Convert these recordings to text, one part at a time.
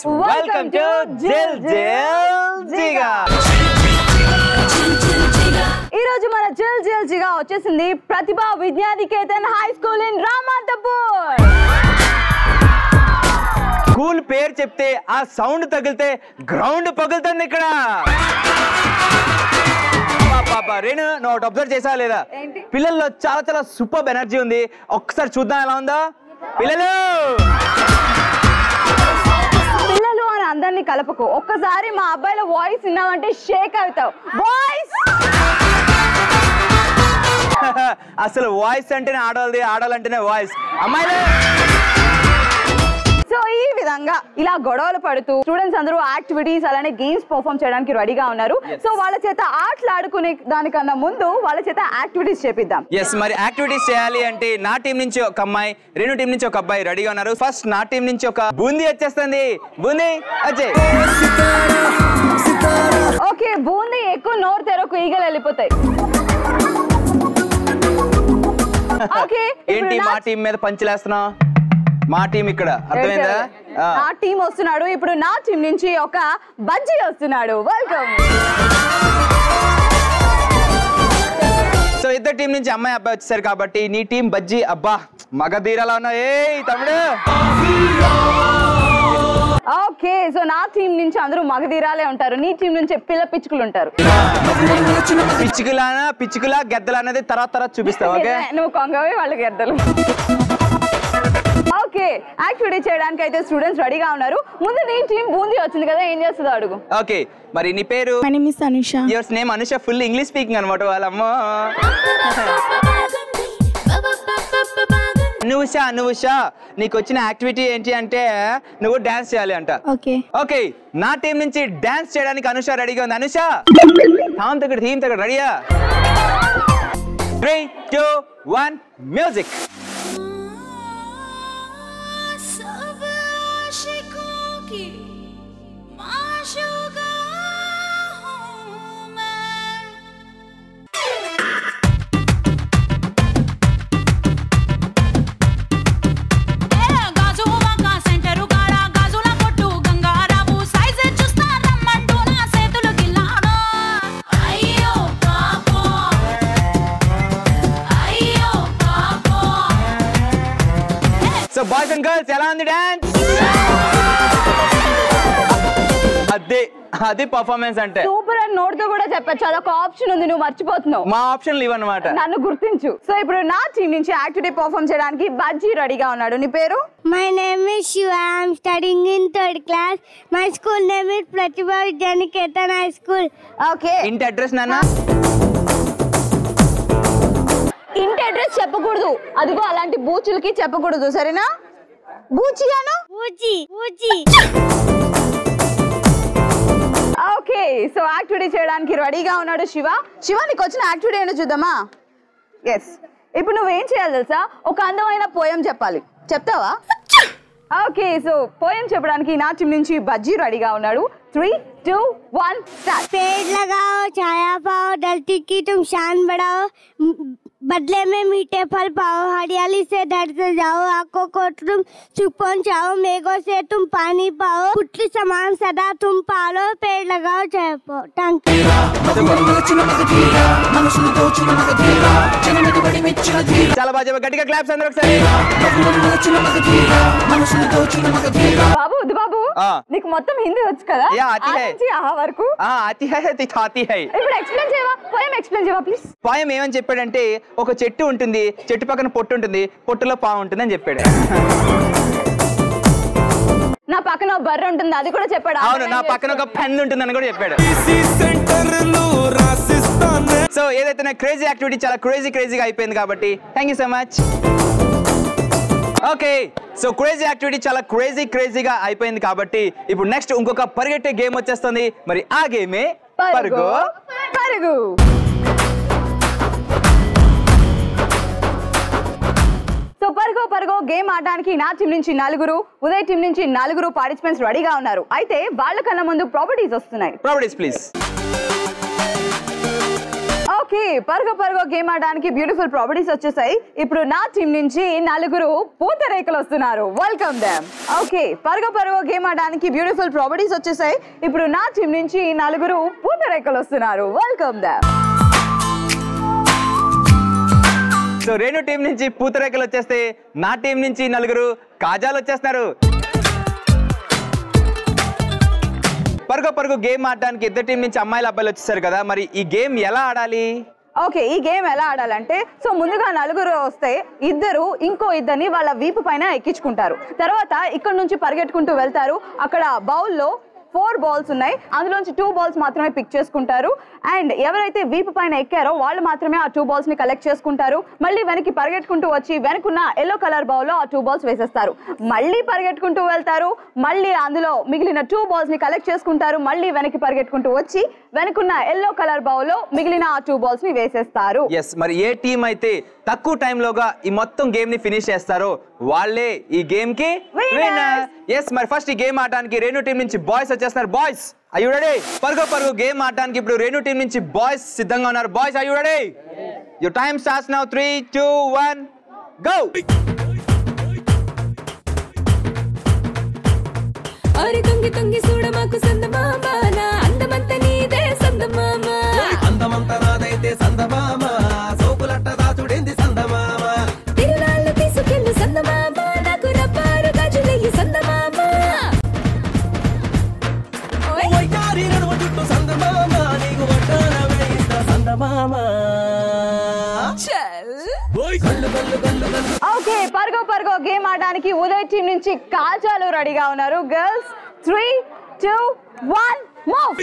Welcome to జిల్ జిల్ జిగా ఈ రోజు మన జిల్ జిల్ జిగా వచ్చేసింది Pratibha Vidyaniketan high school in Ramanthapur school పేరు చెప్తే ఆ సౌండ్ తగిలితే గ్రౌండ్ పగులుతుంది ఇక్కడ పాప రేణు నువ్వు ఒకటి అబ్జర్వ్ చేసా లేదా ఏంటి? పిల్లల్లో చాలా చాలా సూపర్ ఎనర్జీ ఉంది ఒక్కసారి చూద్దాం ఎలా ఉందో పిల్లలు పిల్లలు అని అందరినీ కలపకు ఒక్కసారి మా అబ్బాయిల వాయిస్ విన్నామంటే షేక్ అవుతావు వాయిస్ అసలు వాయిస్ అంటేనే ఆడవాళ్ళది ఆడాలంటేనే వాయిస్ అమ్మాయిలు సో ఈ విధంగా ఇలా గొడవలు పడుతూ స్టూడెంట్స్ అందరూ యాక్టివిటీస్ అలానే గేమ్స్ పర్ఫామ్ చేయడానికి రెడీగా ఉన్నారు సో వాళ్ళ చేత ఆటలు ఆడుకునే దానికన్నా ముందు వాళ్ళ చేత యాక్టివిటీస్ చేపిద్దాం ఎస్ మరి యాక్టివిటీస్ చేయాలి అంటే నా టీం నుంచి ఒక అమ్మాయి రెండు టీం నుంచి ఒక అబ్బాయి రెడీగా ఉన్నారు ఫస్ట్ నా టీం నుంచి ఒక బూందీ వచ్చేస్తుంది బూందీ వచ్చే ఓకే బూందీ ఎక్కువ నోరు తెరకు ఈగలు వెళ్ళిపోతాయి ఓకే ఏంటి మా టీం మీద పంచులేస్తున్నావు మా టీం ఇక్కడ అర్థమైందా ఆ. నా టీం వస్తున్నాడు ఇప్పుడు నా టీం నుంచి ఒక బజ్జీ వస్తున్నాడు వెల్కమ్ సో ఇద్దరు టీం నుంచి అమ్మాయి అబ్బాయి వచ్చేసారు కాబట్టి నీ టీం బజ్జీ అబ్బా మగ ధీరాలా ఉన్నావు ఏయ్ తమ్ముడు ఓకే సో నా టీం నుంచి అందరూ మగధీరాలే ఉంటారు నీ టీం నుంచి పిల్ల పిచ్చుకలు ఉంటారు పిచ్చుకులానా పిచ్చుకులా గెద్దలా అనేది తర్వాత తర్వాత చూపిస్తావు ఓకే నిజమే, నువ్వు కొంగవి వాళ్ళకి ఎద్దలు ఓకే యాక్టివిటీ చేయడానికి అయితే స్టూడెంట్స్ రెడీగా ఉన్నారు ముందు నీ టీం బూందీ వచ్చింది కదా ఏం చేస్తుందో అడుగు ఓకే మరి నీ పేరు My name is Anusha. Yours name Anusha full English speaking అనమాట వాళ్ళమ్మో అనుష అనుష నీకు వచ్చిన యాక్టివిటీ ఏంటి అంటే నువ్వు డాన్స్ చేయాలి అంట Okay. ఓకే నా టీం నుంచి డాన్స్ చేయడానికి అనుష రెడీగా ఉంది అనుష థామ్ తగ్గడు థీమ్ తగ్గడు రెడీయా త్రీ టూ వన్ మ్యూజిక్ सब आशिकों की माशूका हूँ मैं గాజువాక సెంటరు కాడ గాజుల కొట్టు గంగారావు సైజ్ చూస్తా రమ్మంటూ నా చేతులు గిల్లాడు అయ్యో పాపం అయ్యో పాపం సో బాయ్స్ అండ్ గర్ల్స్ ఎలా ఉంది డాన్స్ అదే అది పర్ఫార్మెన్స్ అంటే సూపర్ అని నోటితో కూడా చెప్పచ్చు అదొక ఆప్షన్ ఉంది నువ్వు మర్చిపోతున్నావు మా ఆప్షన్లు ఇవన్నమాట నన్ను గుర్తించు సో ఇప్పుడు నా టీం నుంచి యాక్టివిటీ పర్ఫామ్ చేయడానికి బజ్జీ రెడీగా ఉన్నాడు నీ పేరు My name is Shiva. I am studying in third class. My school name is Pratibha Vidyaniketan High School. Okay ఇంటి అడ్రస్ నాన్న ఇంటి అడ్రస్ చెప్పకూడదు అదిగో అలాంటి బూచులకి చెప్పకూడదు సరేనా బూచియాను Uji, Uji. Okay so activity చేయడానికి రెడీగా ఉన్నాడు శివ శివ నీకు వచ్చిన యాక్టివిటీ ఏంటో చూద్దామా ఎస్ ఇప్పుడు నువ్వేం చేయాలి తెలుసా ఒక అందమైన పోయం చెప్పాలి చెప్తావా ఓకే సో పోయం చెప్పడానికి నా టీం నుంచి బజ్జీ రెడీగా ఉన్నాడు త్రీ టూ వన్ స్టార్ట్ पेड़ लगाओ छाया पाओ धरती की तुम शान बढ़ाओ म- बदले में मीठे फल पाओ हरियाली से डर से जाओ आंखों को तुम सुख पहुंचाओ मेघों से तुम पानी पाओ पुत्री समान सदा तुम पालो पेड़ लगाओ छाया पाओ टंकी చాలా బాగా చెప్పావు. గట్టిగా క్లాప్స్ అందరూ ఒకసారి బాబు వద్దు బాబు ఆ. నీకు మొత్తం హిందీ వచ్చు కదా యా, అతి ఆ హై. నుంచి ఆహా వరకు ఆ, అతి హై అతి తాతి హై ఇప్పుడు ఎక్స్ప్లెయిన్ చేయవా పోయం ఎక్స్ప్లెయిన్ చేయవా ప్లీజ్ పాయం ఏమని చెప్పాడంటే ఒక చెట్టు ఉంటుంది చెట్టు పక్కన పొట్టు ఉంటుంది పొట్టులో పాము ఉంటుంది అని చెప్పాడు నా పక్కన ఓ బర్రె ఉంటుంది అది కూడా చెప్పాడు అవును నా పక్కన ఒక పెన్ ఉంటుందని కూడా చెప్పాడు సో ఏదైతే నా క్రేజీ యాక్టివిటీ చాలా క్రేజీ క్రేజీగా అయిపోయింది కాబట్టి thank you so much okay so crazy activity చాలా క్రేజీ క్రేజీగా అయిపోయింది కాబట్టి ఇప్పుడు నెక్స్ట్ ఇంకొక పరిగెట్టే గేమ్ వచ్చేస్తుంది మరి ఆ గేమే పరుగు పరుగు సో పరుగో పరుగో గేమ్ ఆడడానికి నా టీం నుంచి నలుగురు ఉదయ్ టీం నుంచి నలుగురు పార్టిసిపెంట్స్ రెడీగా ఉన్నారు అయితే వాళ్ళకన్నా ముందు ప్రాపర్టీస్ వస్తున్నాయి ప్రాపర్టీస్ ప్లీజ్ ఓకే పరుగు పరుగు గేమ్ ఆడడానికి బ్యూటిఫుల్ ప్రాపర్టీస్ వచ్చేసాయి ఇప్పుడు నా టీం నుంచి నలుగురు పూతరేకులు వస్తున్నారు వెల్కమ్ దెమ్ ఓకే పరుగు పరుగు గేమ్ ఆడడానికి బ్యూటిఫుల్ ప్రాపర్టీస్ వచ్చేసాయి ఇప్పుడు నా టీం నుంచి నలుగురు పూతరేకులు వస్తున్నారు welcome them so Renu team నుంచి పూతరేకలు వచ్చేస్తే నా టీం నుంచి నలుగురు కాజాలు వచ్చేస్తున్నారు పరుగు పరుగు గేమ్ ఆడడానికి ఇద్దరు టీం నుంచి అమ్మాయిలు అబ్బాయిలు వచ్చేసారు కదా మరి ఈ గేమ్ ఎలా ఆడాలి ఓకే ఈ గేమ్ ఎలా ఆడాలంటే సో ముందుగా నలుగురు వస్తే ఇద్దరు ఇంకో ఇద్దరిని వాళ్ళ వీపు పైన ఎక్కించుకుంటారు తర్వాత ఇక్కడ నుంచి పరిగెట్టుకుంటూ వెళ్తారు అక్కడ బౌల్లో ఫోర్ బాల్స్ ఉన్నాయి అందులోంచి టూ బాల్స్ మాత్రమే పిక్ చేసుకుంటారు అండ్ ఎవరైతే వీపు పైన ఎక్కారో వాళ్ళు మాత్రమే ఆ టూ బాల్స్ ని కలెక్ట్ చేసుకుంటారు మళ్ళీ వెనక్కి పరిగెట్టుకుంటూ వచ్చి వెనుకున్న ఎల్లో కలర్ బౌల్లో ఆ టూ బాల్స్ వేసేస్తారు మళ్ళీ పరిగెట్టుకుంటూ వెళ్తారు మళ్ళీ అందులో మిగిలిన టూ బాల్స్ ని కలెక్ట్ చేసుకుంటారు మళ్ళీ వెనక్కి పరిగెట్టుకుంటూ వచ్చి వెనుకున్న ఎల్లో కలర్ బౌల్లో మిగిలిన ఆ టూ బాల్స్ ని వేసేస్తారు ఎస్ మరి ఏ టీం అయితే తక్కువ టైంలోగా ఈ మొత్తం గేమ్ ని ఫినిష్ చేస్తారో వాళ్ళే ఈ గేమ్ కి Winners. ఎస్ మరి ఫస్ట్ ఈ గేమ్ ఆడడానికి రేణు టీం నుంచి బాయ్స్ వచ్చేస్తున్నారు బాయ్స్ అయ్యూ రెడీ పరుగు పరుగు గేమ్ ఆడడానికి ఇప్పుడు రేణు టీం నుంచి బాయ్స్ సిద్ధంగా ఉన్నారు boys are you ready you time starts now three two one go అరి తొంగి తొంగి చూడ మాకు సందమామ నా అందమంత నీదే సందమామ అందమంత నాదైతే సందమామ సోకులట్ట దాచుడింది సందమామ తిరునాళ్ళు తీసుకెళ్ళు సందమామ నాకు రబ్బారు గాజులయ్యి సందమామ ఓయ్ వయ్యారి నడుమ చుట్టూ సందమామ నీకు వడ్డాన వేయిస్త సందమామ చల్ కళ్ళు కళ్ళు కళ్ళు కళ్ళు ఓకే పరుగో పరుగో గేమ్ ఆడడానికి ఉదయ్ టీం నుంచి కాజాలు రెడీగా ఉన్నారు girls three two one move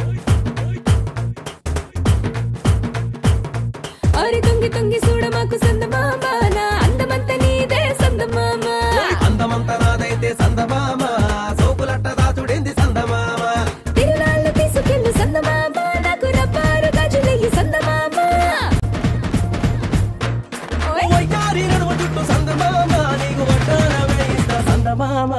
అరి తొంగి తొంగి చూడ మాకు సందమామ నా అందమంత నీదే సందమామ అందమంత నాదైతే సందమామ సోకులట్ట దాచుడింది సందమామ తిరునాళ్ళు తీసుకెళ్ళు సందమామ నాకు రబ్బారు గాజులయ్యి సందమామ ఓయ్ వయ్యారి నడుమ చుట్టూ సందమామ నీకు వడ్డాన వేయిస్త సందమామ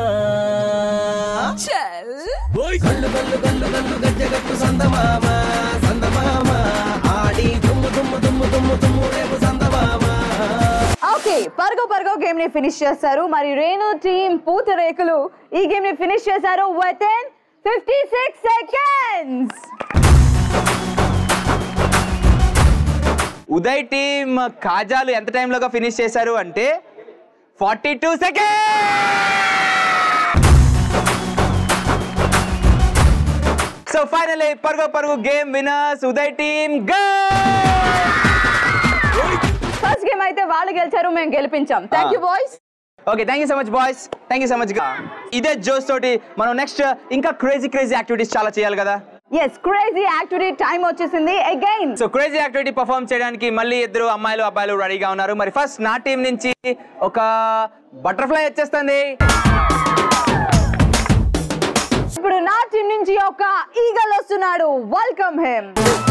చల్ కళ్ళు కళ్ళు కళ్ళు కళ్ళు గజ్జగట్టు సందమామ సందమామ ఆడి దుమ్ము దుమ్ము దుమ్ము దుమ్ము దుమ్ము రేపు సందమామ ఓకే పరుగో పరుగో గేమ్ ని ఫినిష్ చేస్తారు మరి రేణు టీం పూతరేకులు ఈ గేమ్ ని ఫినిష్ చేశారు with within fifty six seconds Uday team కాజాలు ఎంత టైంలోగా ఫినిష్ చేశారు అంటే forty two second so finally పరుగు పరుగు game winners Uday team go first game అయితే వాళ్ళు గెలిచారు మేము గెలిపించాం thank you boys okay thank you so much boys thank you so much ఇదే జోస్ తోటి మనం నెక్స్ట్ ఇంకా క్రేజీ క్రేజీ యాక్టివిటీస్ చాలా చేయాలి కదా ఎస్ క్రేజీ యాక్టివిటీ టైం వచ్చేసింది again so crazy activity perform చేయడానికి మళ్ళీ ఇద్దరు అమ్మాయిలు అబ్బాయిలు రెడీగా ఉన్నారు మరి ఫస్ట్ నా టీం నుంచి ఒక బటర్ఫ్లై వచ్చేస్తుంది ఇప్పుడు నా టీం నుంచి ఒక ఈగల్ వస్తున్నాడు వెల్కమ్ హిమ్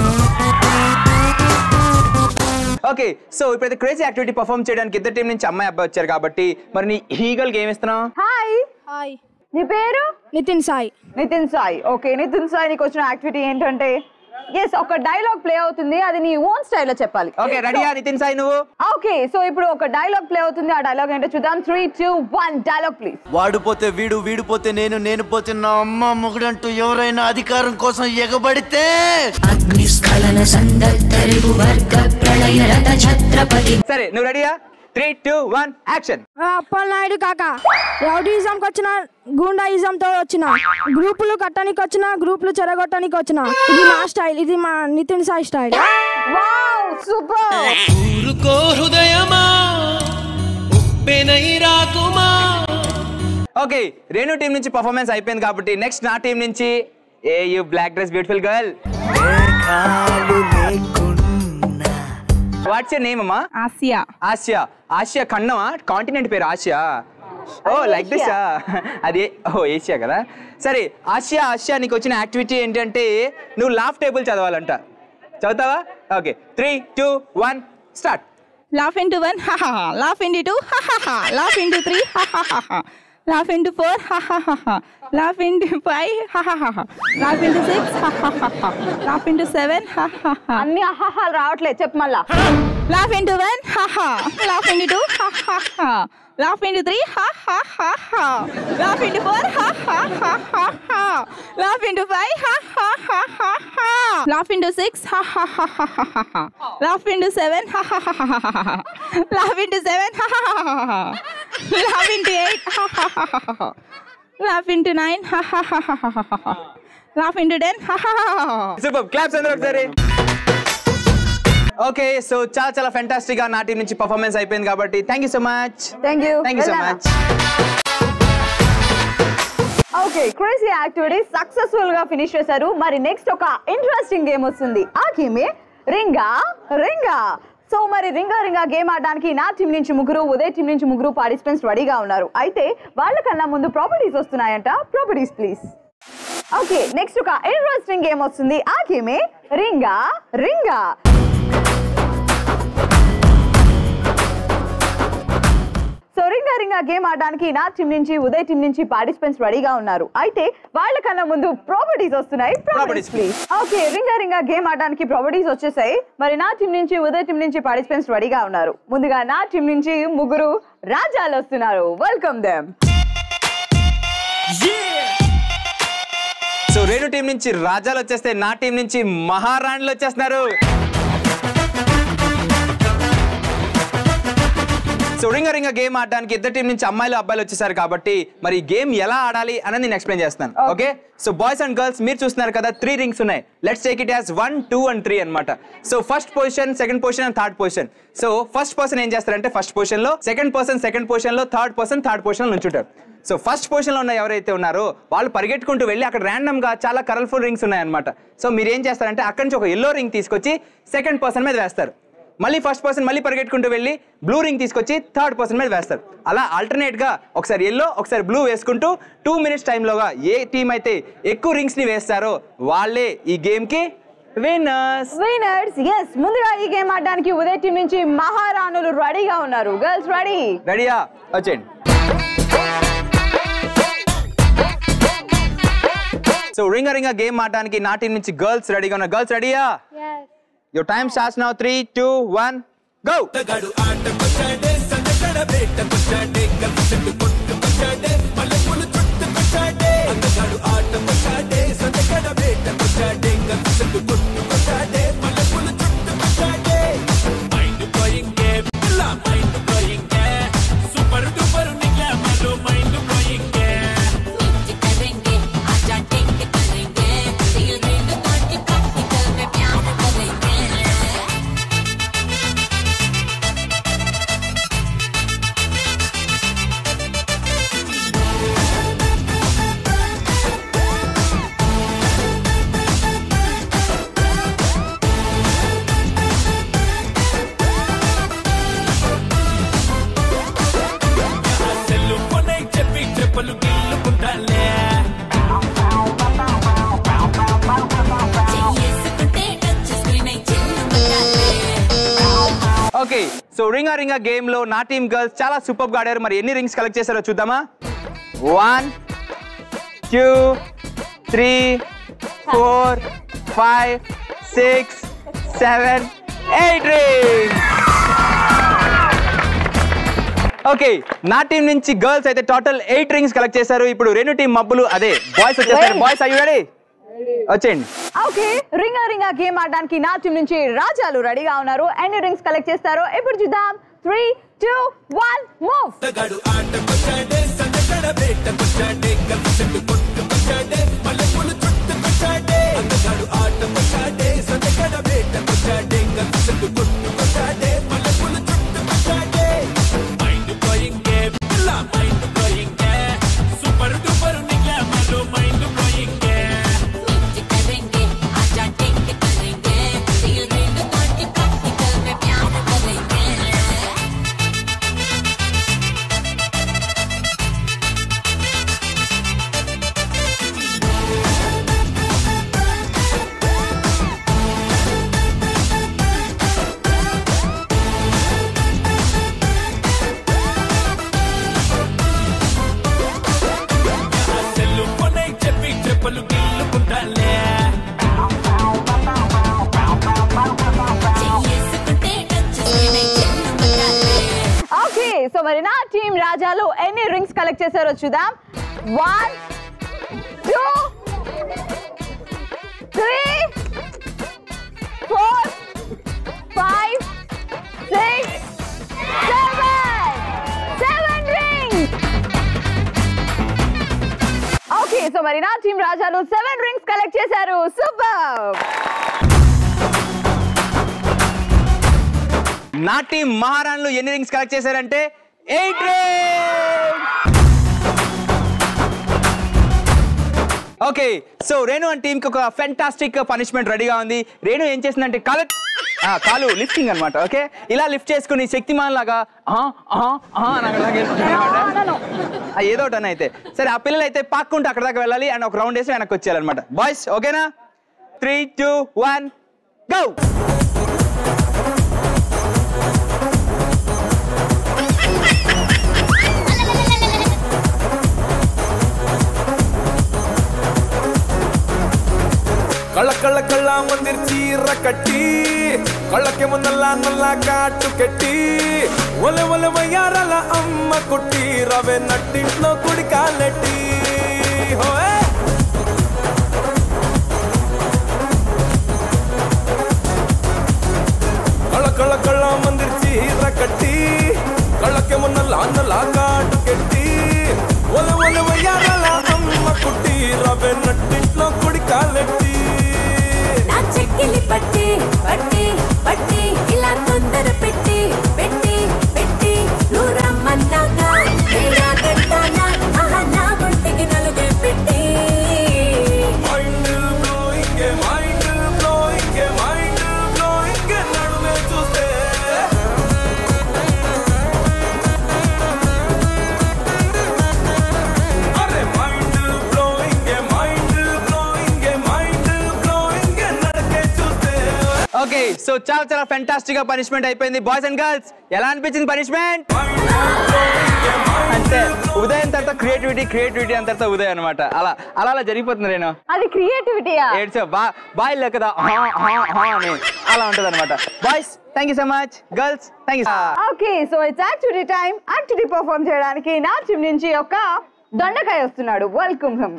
ఓకే సో ఇప్పుడైతే క్రేజీ యాక్టివిటీ పర్ఫామ్ చేయడానికి ఇద్దరు టీం నుంచి అమ్మాయి అబ్బాయి వచ్చారు కాబట్టి మరి నీ ఈగల్ గేమ్ ఇస్తున్నావు హాయ్ హాయ్ నీ పేరు నితిన్ సాయి నితిన్ సాయి ఓకే నితిన్ సాయి నీకు వచ్చిన యాక్టివిటీ ఏంటంటే ఎస్ ఒక డైలాగ్ ప్లే అవుతుంది అది నీ ఓన్ స్టైల్లో చెప్పాలి ఓకే రెడీయా నితిన్ సాయి నువ్వు ఓకే సో ఇప్పుడు ఒక డైలాగ్ ప్లే అవుతుంది ఆ డైలాగ్ ఏంటో చూద్దాం three two one dialogue please వాడిపోతే వీడు వీడిపోతే నేను నేను పోతే నా అమ్మ మొగుడంటూ ఎవరైనా అధికారం కోసం ఎగబడితే అగ్నిస్ఖలన సందత్తరిగు వర్గ ప్రళయ రథ ఛత్రపతి సరే నువ్వు రెడీయా three two one action Appalanaidu కాక రౌడీజంకి వచ్చిన గూండాయిజంతో వచ్చిన గ్రూపులు కట్టడానికి వచ్చిన గ్రూపులు చెరగొట్టడానికి వచ్చిన ఇది నా స్టైల్ ఇది మా Nitin Sai style wow super ఊరుకో హృదయమా ఉప్పెనై రాకుమా ఓకే రేణు టీం నుంచి పర్ఫార్మెన్స్ అయిపోయింది కాబట్టి నెక్స్ట్ నా టీం నుంచి hey you black dress beautiful girl what's your name అమ్మా ఆసియా ఆసియా ఆసియా ఖండమా కాంటినెంట్ పేరు ఆసియా ఓ లైక్ దిస్ అది ఓ ఏషియా కదా సరే ఆసియా ఆసియా నీకు వచ్చిన యాక్టివిటీ ఏంటంటే నువ్వు లాఫ్ టేబుల్ చదవాలంట చదువుతావా okay three two one start Laugh into one, ha ha ha. Laugh into two, ha ha ha. Laugh into three, ha ha ha ha. Laugh into four, ha ha ha ha. Laugh into five, ha ha ha ha. Laugh into six, ha ha ha ha. Laugh into seven, ha ha ha. అన్ని అహాహాలు రావట్లేదు చెప్పు మళ్ళా Laugh into one, ha ha. Laugh into two, ha ha ha. Laugh into three, ha ha ha ha. Laugh into four, ha ha ha ha ha. Laugh into five, ha ha ha ha ha. Laugh into six, ha ha ha ha ha ha ha. Laugh into seven, ha ha ha ha ha ha ha. Laugh into seven, ha ha ha ha ha. Laugh into eight, ha ha ha ha ha ha. Laugh into nine, ha ha ha ha ha ha ha. Laugh into ten, ha ha ha ha ha. Super claps అందరూ ఒకసారి okay so చాలా చాలా fantastic గా నా team నుంచి performance అయిపోయింది కాబట్టి thank you so much thank you thank you so much okay crazy activity successful గా ఫినిష్ చేశారు మరి నెక్స్ట్ ఒక ఇంట్రెస్టింగ్ గేమ్ వస్తుంది ఆ గేమే రింగా రింగా సో మరి రింగా రింగా గేమ్ ఆడడానికి నా టీం నుంచి ముగ్గురు ఉదయ్ టీం నుంచి ముగ్గురు పార్టిసిపెంట్స్ రెడీగా ఉన్నారు అయితే వాళ్ళకన్నా ముందు ప్రాపర్టీస్ వస్తున్నాయంట ప్రాపర్టీస్ ప్లీజ్ ఓకే నెక్స్ట్ ఒక ఇంట్రెస్టింగ్ గేమ్ వస్తుంది ఆ గేమే రింగా రింగా సో రింగా రింగా గేమ్ ఆడడానికి నా టీం నుంచి ఉదయ్ టీం నుంచి పార్టిసిపెంట్స్ రెడీగా ఉన్నారు అయితే వాళ్ళకన్నా ముందు ప్రాపర్టీస్ వస్తున్నాయి ప్రాపర్టీస్ ప్లీజ్ ఓకే రింగా రింగా గేమ్ ఆడడానికి ప్రాపర్టీస్ వచ్చేసాయి మరి నా టీం నుంచి ఉదయ్ టీం నుంచి పార్టిసిపెంట్స్ రెడీగా ఉన్నారు ముందుగా నా టీం నుంచి ముగ్గురు రాజాలు వస్తున్నారు welcome them so Renu team నుంచి రాజాలు వచ్చేస్తే నా టీం నుంచి మహారాణులు వచ్చేస్తున్నారు సో రింగ రింగ గేమ్ ఆడడానికి ఇద్దరు టీం నుంచి అమ్మాయిలు అబ్బాయిలు వచ్చేసారు కాబట్టి మరి ఈ గేమ్ ఎలా ఆడాలి అనేది నేను ఎక్స్ప్లెయిన్ చేస్తాను okay so boys and girls మీరు చూస్తున్నారు కదా త్రీ రింగ్స్ ఉన్నాయి let's take it as one two and three అన్నమాట so first position second position and third position so first person ఏం చేస్తారంటే ఫస్ట్ పొజిషన్ లో సెకండ్ పర్సన్ సెకండ్ పొజిషన్ లో third person third position లో నుంచుంటారు so first position లో ఉన్న ఎవరైతే ఉన్నారో వాళ్ళు పరిగెట్టుకుంటూ వెళ్ళి అక్కడ ర్యాండమ్ గా చాలా కలర్ఫుల్ రింగ్స్ ఉన్నాయన్నమాట సో మీరు ఏం చేస్తారంటే అక్కడి నుంచి ఒక ఎల్లో రింగ్ తీసుకొచ్చి సెకండ్ పర్సన్ మీద వేస్తారు మళ్ళీ ఫస్ట్ పర్సన్ మళ్ళీ పరిగెట్టుకుంటూ వెళ్ళి బ్లూ రింగ్ తీసుకొచ్చి థర్డ్ పర్సన్ మీద వేస్తారు అలా ఆల్టర్నేట్ గా ఒకసారి ఎల్లో ఒకసారి బ్లూ వేసుకుంటూ టూ మినిట్స్ టైంలోగా ఏ టీం అయితే ఎక్కువ రింగ్స్ ని వేస్తారో వాళ్ళే ఈ గేమ్ కి విన్నర్స్ వినర్స్ ఎస్ ముందుగా ఈ గేమ్ ఆడడానికి ఉదయ్ టీం నుంచి మహారాణులు రెడీగా ఉన్నారు గర్ల్స్ రెడీ రెడీయా వచ్చేయండి సో రింగ రింగ గేమ్ ఆడడానికి నా టీం నుంచి గర్ల్స్ రెడీగా ఉన్నారు గర్ల్స్ రెడీయా your time starts now three two one go करेंगे आजा टेक करेंगे दिल रिंग तोड़ के प्रैक्टिकल में प्यार करेंगे చేసుకుంటే టచ్ స్క్రీన్ అయి చిల్లుకుంటాలే ఓకే సో రింగా రింగా గేమ్ లో నా టీం గర్ల్స్ చాలా సూపర్ గా ఆడారు మరి ఎన్ని రింగ్స్ కలెక్ట్ చేశారో చూద్దామా one two three four five six seven eight rings okay నా టీం నుంచి గర్ల్స్ అయితే టోటల్ ఎయిట్ రింగ్స్ కలెక్ట్ చేశారు ఇప్పుడు రెండు టీం మబ్బులు అదే బాయ్స్ వచ్చేస్తారు Wait. బాయ్స్ అయ్యి రెడీ వచ్చేయండి ఓకే రింగా రింగా గేమ్ ఆడడానికి నా టీం నుంచి రాజాలు రెడీగా ఉన్నారు ఎన్ని రింగ్స్ కలెక్ట్ చేస్తారో ఇప్పుడు చూద్దాం త్రీ టూ వన్ మూవ్ करेंगे आजा टेक करेंगे दिल रिंग तोड़ के प्रैक्टिकल में प्यार करेंगे రాజాలు ఎన్ని రింగ్స్ కలెక్ట్ చేశారో చూద్దాం one two three four five six seven seven rings okay so మరి నా టీం రాజాలు సెవెన్ రింగ్స్ కలెక్ట్ చేశారు సూపర్ నా టీం మహారాణులు ఎన్ని రింగ్స్ కలెక్ట్ చేశారంటే eight rings okay so Renu and టీంకి ఒక ఫెంటాస్టిక్ పనిష్మెంట్ రెడీగా ఉంది రేణు ఏం చేసిందంటే కాలు ఆ, కాలు లిఫ్టింగ్ అన్నమాట ఓకే ఇలా లిఫ్ట్ చేసుకుని శక్తిమాన్ లాగా ఆహా, ఆహా, ఆహా అని అక్కడ దాకా వెళ్ళిపోతుంది అన్నమాట. ఆ, ఏదో ఒకటి అని అయితే సరే ఆ పిల్లలు అయితే పాక్కుంటూ అక్కడ దాకా వెళ్ళాలి అండ్ ఒక రౌండ్ వేసి వెనక్కి వచ్చేయాలన్నమాట బాయ్స్ ఓకేనా త్రీ టూ వన్ గో ಕಳ್ಳ ಕಳ್ಳ ಕಳ್ಳ ಮಂದಿರ್ ಚೀರ ಕಟ್ಟಿ ಕಳ್ಳಕ್ಕೆ ಮುನ್ನಲ್ಲ ನಲ್ಲ ಕಾಟು ಕೆಟ್ಟಿ ಒಲೆ ಒಲೆ వయ్యారాల అమ్మ కుట్టి రవే నట్టింట్లో కుడి కాలెట్టి హోయ్ కళ్ళ కళ్ళ కళ్ళ మందిర్ చీర కట్టి కళ్ళకి మున్నల్ల అన్నల కాటు కెట్టి ఒల ఒల వయ్యారాల అమ్మ కుట్టి రవే నట్టింట్లో కుడి కాలెట్టి నా చెక్కిలి పట్టి పట్టి పట్టి ఇలా తొందర పెట్టి పెట్టి పెట్టి నువ్వు రమ్మన్నాక నేనా గంటానా ఆహా నా ఒంటికి నలుగే పెట్టి mind blowing mind blowing mind blowing నడుమే చూస్తే అరే mind blowing mind blowing mind blowing నడకే చూస్తే ఓకే సో చాలా చాలా ఫెంటాస్టిక్ గా పనిష్మెంట్ అయిపోయింది బాయ్స్ అండ్ గర్ల్స్ ఎలా అనిపించింది పనిష్మెంట్ అంటే ఉదయం తర్వాత క్రియేటివిటీ క్రియేటివిటీ అంత తర్వాత ఉదయం అనమాట అలా అలా అలా జరిగిపోతుంది నేను అది క్రియేటివిటీయా ఏడ్చా బా బాయ్ లే కదా హా, హా, హా అని అలా ఉంటుంది అనమాట boys thank you so much girls thank you okay so it's actually time actually perform చేయడానికి నా టీం నుంచి ఒక దొండకాయ వస్తున్నాడు వెల్కమ్ హమ్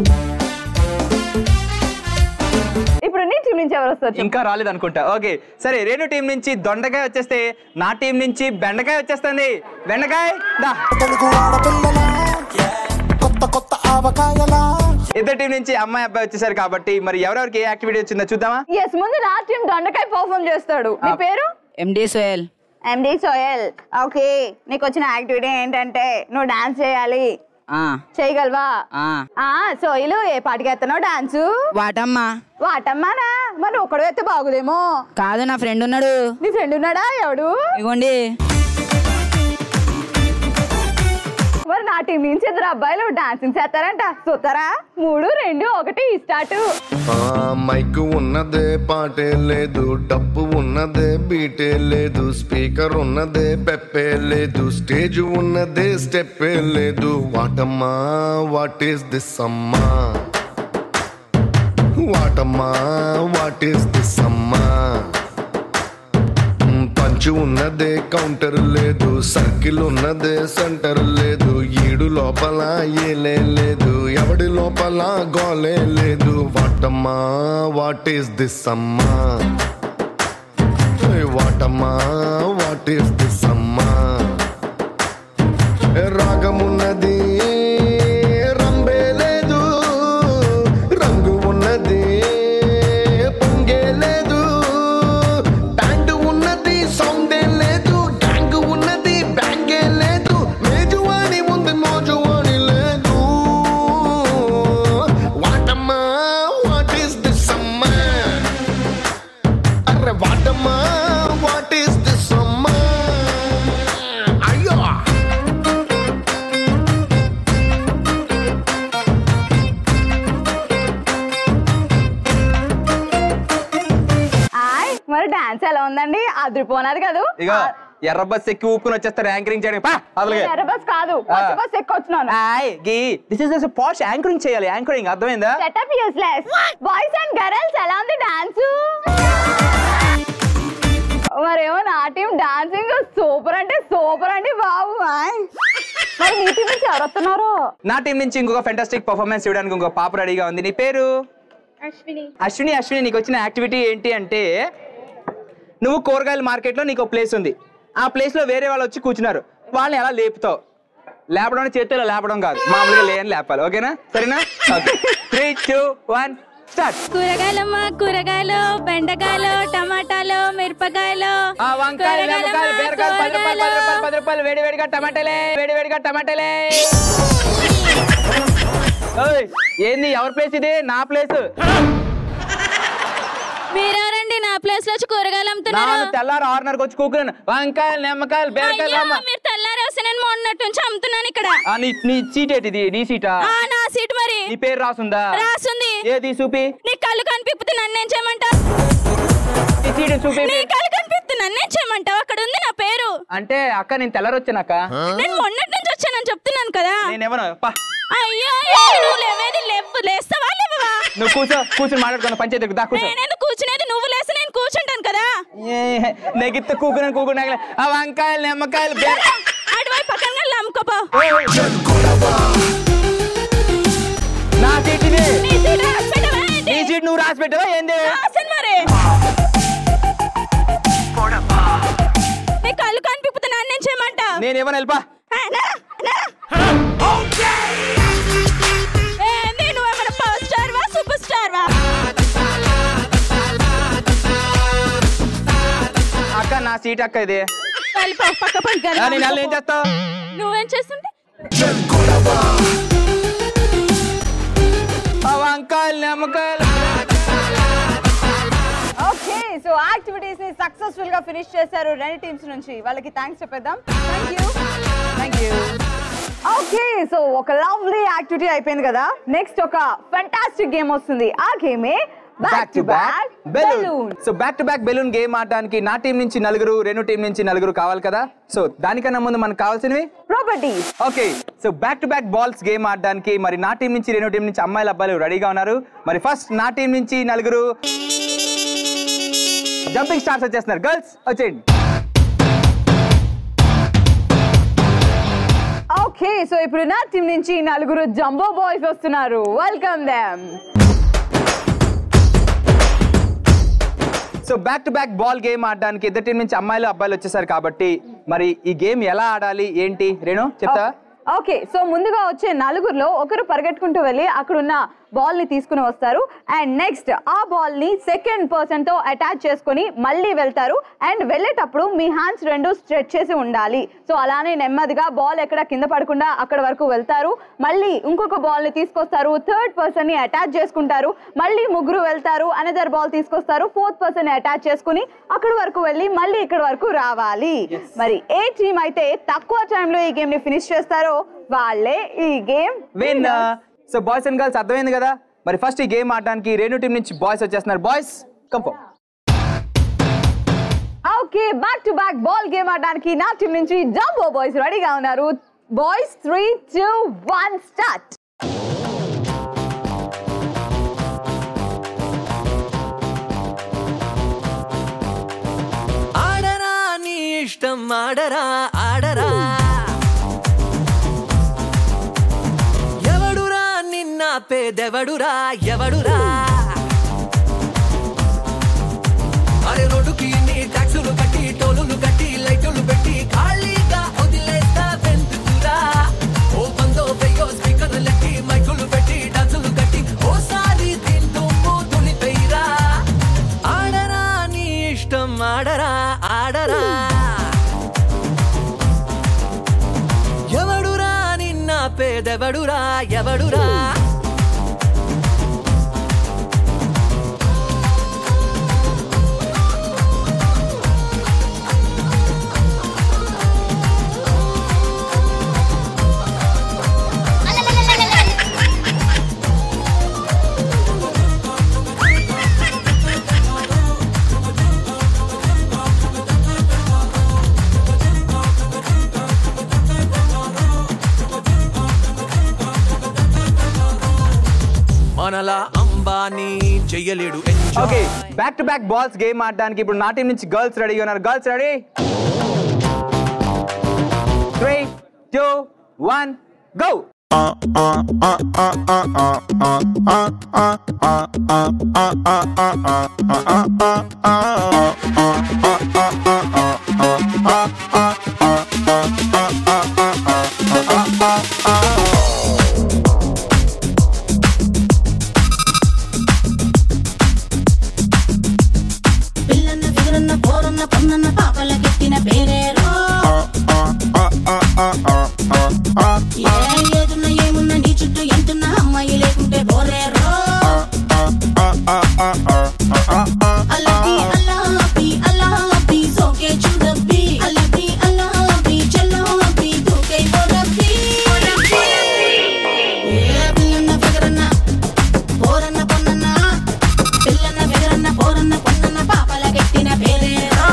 ఇప్పుడు నీ టీం నుంచి ఎవరు వస్తారు చెప్పు. ఇంకా రాలేదు అనుకుంటా ఓకే సరే రేణు టీం నుంచి దొండకాయ వచ్చేస్తే నా టీం నుంచి బెండకాయ వచ్చేస్తుంది బెండకాయ దా తెలుగు ఆడపిల్లలా కొత్త కొత్త ఆవకాయలా ఇద్దరు టీం నుంచి అమ్మాయి అబ్బాయి వచ్చేసారు కాబట్టి మరి ఎవరెవరికి ఏ యాక్టివిటీ వచ్చిందో చూద్దామా ఎస్ ముందు నా టీం దొండకాయ పర్ఫామ్ చేస్తాడు నీ ఆ. పేరు ఎండి సోయల్ ఎండి సోయల్ ఓకే నీకు వచ్చిన యాక్టివిటీ ఏంటంటే నువ్వు డాన్స్ చేయాలి చేయగలవా ఆ సోయిలు ఏ పాటికి ఎత్తనావు డాన్స్ వాటమ్మా వాటమ్మానా మరి ఒక్కడు ఎత్తే బాగుదేమో కాదు నా ఫ్రెండ్ ఉన్నాడు నీ ఫ్రెండ్ ఉన్నాడా ఎవడు ఇగోండి మరి నా టీం నుంచి ఇద్దరు అబ్బాయిలు డాన్సింగ్ చేస్తారంట చూస్తారా మూడు రెండు ఒకటి స్టార్ట్ ఆ మైక్ ఉన్నదే పాటే లేదు డప్పు ఉన్నదే బీటే లేదు స్పీకర్ ఉన్నదే పెప్పే లేదు స్టేజ్ ఉన్నదే స్టెప్పే లేదు వాటమ్మా వాట్ ఈస్ దిస్ అమ్మా వాటమ్మా వాట్ ఈస్ దిస్ అమ్మా పంచు ఉన్నదే కౌంటర్ లేదు సర్కిల్ ఉన్నదే సెంటర్ లేదు ఈడు లోపల ఏలే లేదు ఎవడి లోపల గోలే లేదు వాటమ్మా వాట్ ఈస్ దిస్ అమ్మా ఏయ్ వాటమ్మా వాట్ ఈస్ దిస్ అమ్మా ఏ రాగమున్నది రంబే లేదు రంగు ఉన్నది పొంగే లేదు బ్యాండ్ ఉన్నది సౌండే లేదు గ్యాంగ్ ఉన్నది బ్యాంగే లేదు మేజువాణి ఉంది మోజువాణి లేదు వాటమ్మా వాట్ ఈస్ దిస్ అమ్మా అరే వాటమ్మా వాట్ ఈస్ దిస్ అమ్మా అయ్యో ఆయ్ మరి డాన్స్ ఎలా ఉందండి అదిరిపోనారు కదా ఇక ఎర్ర బస్ ఎక్కి ఊపుకుని వచ్చేస్తారు యాంకరింగ్ చేయడం పా అసలుగా ఎర్ర బస్ కాదు కొత్త బస్ ఎక్కొచ్చినాను హాయ్ గీ దిస్ ఇస్ పాష్ యాంకరింగ్ చేయాలి యాంకరింగ్ అర్థమైందా setup useless boys and girls ఎలా ఉంది డాన్స్ మరేమో నా టీం డాన్సింగ్ సూపర్ అంటే సూపర్ అండి బాబు ఆయ్. మరి మీ టీం నుంచి ఎవరు వస్తున్నారు నా టీం నుంచి ఇంకొక ఫెంటాస్టిక్ పర్ఫార్మెన్స్ ఇవ్వడానికి ఇంకొక పాప రెడీగా ఉంది నీ పేరు అశ్విని అశ్విని అశ్విని నీకు వచ్చిన యాక్టివిటీ ఏంటి అంటే నువ్వు కూరగాయల మార్కెట్లో నీకు ఒక ప్లేస్ ఉంది ఆ ప్లేస్లో వేరే వాళ్ళు వచ్చి కూర్చున్నారు వాళ్ళని ఎలా లేపుతావు లేపడం అంటే చేతిలో లేపడం కాదు మామూలుగా లేని లేపాలి ఓకేనా సరేనా త్రీ టూ వన్ స్టార్ట్ కూరగాయలమ్మా కూరగాయలు బెండకాయలు టమాటాలు మిరపకాయలు ఆ వంకాయలు కూరగాయలమ్మా, నిమ్మకాయలు బీరకాయలు పది రూపాయలు పది రూపాయలు కూరగాయలు. పది రూపాయలు వేడి వేడిగా టమాటాలే వేడి వేడిగా టమాటాలే ఓయ్, ఏంది ఎవరి ప్లేస్ ఇది నా ప్లేస్ మీరెవరండి నా ప్లేస్ లో వచ్చి కూరగాయలు అమ్ముతున్నారు నాన్న తెల్లారు ఆరున్నరకు వచ్చి కూకున్నాను వంకాయలు నిమ్మకాయలు బీరకాయలు అయ్యో, అమ్మ మీరు తెల్లారి వస్తే నేను మొన్నటి నుంచి అమ్ముతున్నాను ఇక్కడ ఆ, నీ నీ సీట్ ఏంటి ఇది నీ సీటా ఆ నా సీట్ మరి నీ పేరు రాసుందా రాసుంది ఏది చూపి నీ కళ్ళు కనిపిస్తే నన్ను ఏం చేయమంటావు నీ సీట్ చూపి నీ కళ్ళు కనిపిస్తే నన్ను ఏం చేయమంటావు అక్కడ ఉంది నా పేరు అంటే అక్క నేను తెల్లారు వచ్చానక్క నేను మొన్నటి నుంచి వచ్చానని చెప్తున్నాను కదా నేనేమన్నా పా అయ్యో ఏంటి నువ్వు లేవేది లేవు లేస్తావా లేవవా నువ్వు కూర్చో కూర్చొని మాట్లాడుకున్న పంచాయతీ దా కూర్చో నేనేందుకు కూర్చునేది నువ్వు లేస్తే నేను కూర్చుంటాను కదా నెగిత్త కూకుని కూకుని ఆ వంకాయలు నిమ్మకాయలు బీర అటువైపు పక్కన అమ్ముకోపో నా సీట్ ఇది నీ సీట్ రాసి పెట్టవా ఏంటి? నీ సీట్ నువ్వు రాసి పెట్టవా ఏంది రాసాను మరి నీ కళ్ళు కనిపిస్తే నన్ను ఏం చేయమంటావు నేనేమన్నా వెళ్ళిపా ఏంది నువ్వేమైనా పవర్ స్టార్ వా సూపర్ స్టార్ వా అక్క నా సీట్ అక్క ఇది వెళ్ళిపో పక్క పక్క ఆ, నేను వాళ్ళు ఏం చేస్తావు నువ్వేం చేస్తుంటే ఆ వంకాయలు నిమ్మకాయలు ఓకే సో యాక్టివిటీస్ ని సక్సెస్ఫుల్ గా ఫినిష్ చేశారు రెండు టీమ్స్ నుంచి వాళ్ళకి థ్యాంక్స్ చెప్పేద్దాం thank you thank you okay so ఒక లవ్లీ యాక్టివిటీ అయిపోయింది కదా నెక్స్ట్ ఒక ఫెంటాస్టిక్ గేమ్ వస్తుంది ఆ గేమే back to back balloon so back to back balloon game ఆడడానికి నా టీం నుంచి నలుగురు రెండు టీం నుంచి నలుగురు కావాలి కదా సో దానికన్నా ముందు మనకు కావాల్సినవి properties okay so back to back balls game ఆడడానికి మరి నా టీం నుంచి రెండు టీం నుంచి అమ్మాయిలు అబ్బాయిలు రెడీగా ఉన్నారు మరి ఫస్ట్ నా టీం నుంచి నలుగురు జంపింగ్ స్టార్స్ వచ్చేస్తున్నారు గర్ల్స్ వచ్చేయండి ఓకే సో ఇప్పుడు నా టీం నుంచి నలుగురు జంబో బాయ్స్ వస్తున్నారు welcome them so back to back ball game ఆడడానికి ఇద్దరు టీం నుంచి అమ్మాయిలు అబ్బాయిలు వచ్చేసారు కాబట్టి మరి ఈ గేమ్ ఎలా ఆడాలి ఏంటి రేణు చెప్తా ఓకే సో ముందుగా వచ్చే నలుగురిలో ఒకరు పరిగెట్టుకుంటూ వెళ్ళి అక్కడ ఉన్న బాల్ ని తీసుకుని వస్తారు అండ్ నెక్స్ట్ ఆ బాల్ ని సెకండ్ పర్సన్ తో అటాచ్ చేసుకొని మళ్ళీ వెళ్తారు అండ్ వెళ్ళేటప్పుడు మీ హ్యాండ్స్ రెండు స్ట్రెచ్ చేసి ఉండాలి సో అలానే నెమ్మదిగా బాల్ ఎక్కడ కింద పడకుండా అక్కడ వరకు వెళ్తారు మళ్ళీ ఇంకొక బాల్ ని తీసుకొస్తారు థర్డ్ పర్సన్ ని అటాచ్ చేసుకుంటారు మళ్ళీ ముగ్గురు వెళ్తారు అనదర్ బాల్ తీసుకొస్తారు ఫోర్త్ పర్సన్ ని అటాచ్ చేసుకుని అక్కడ వరకు వెళ్ళి మళ్ళీ ఇక్కడ వరకు రావాలి మరి ఏ టీం అయితే తక్కువ టైంలో ఈ గేమ్ ని ఫినిష్ చేస్తారో వాళ్ళే ఈ game win so boys and girls అర్థమైంది కదా మరి ఫస్ట్ ఈ గేమ్ ఆడడానికి రేణు టీం నుంచి బాయ్స్ వచ్చేస్తున్నారు బాయ్స్ కంపో okay back to back ball game ఆడడానికి నా టీం నుంచి జంబో బాయ్స్ రెడీగా ఉన్నారు boys three two one start ఆడరా నీ ఇష్టం ఆడరా ఆడరా ఎవడురా నిన్న పేదెవడురా ఎవడురా అరే రోడ్డుకి నీ ట్యాక్సులు కట్టి టోలులు కట్టి లైటులు పెట్టి ఖాళీగా వదిలేస్తా వెందుకురా ఓ పందో వెయ్యో స్పీకర్లు లెక్కి మైకులు పెట్టి డాన్సులు కట్టి ఓసారి తింటూ మూతులిపోయిరా ఆడరా నీ ఇష్టం ఆడరా ఆడరా ఎవడురా నిన్న పేదెవడురా ఎవడురా మనలా అంబానీ చెయ్యలేడు okay back to back balls game ఆడడానికి ఇప్పుడు నా టీం నుంచి గర్ల్స్ రెడీగా ఉన్నారు girls ready three two one go పిల్లన్న ఫిగరన్న పోరన్న పొన్నన్న పాపల కెట్టిన పేరేరో ఏ ఏదున్న ఏమున్న నీ చుట్టూ ఎంతున్న అమ్మాయి లేకుంటే బోరేరో అల్లబి అల్లాబి అల్లాబి సోకే చూడబ్బి అల్లబి అల్లాబి చల్లాబి దూకై బోరబ్బి ఏ పిల్లన్న ఫిగరన్న పోరన్న పొన్నన్న పిల్లన్న ఫిగరన్న పోరన్న పొన్నన్న పాపల కెట్టిన పేరేరో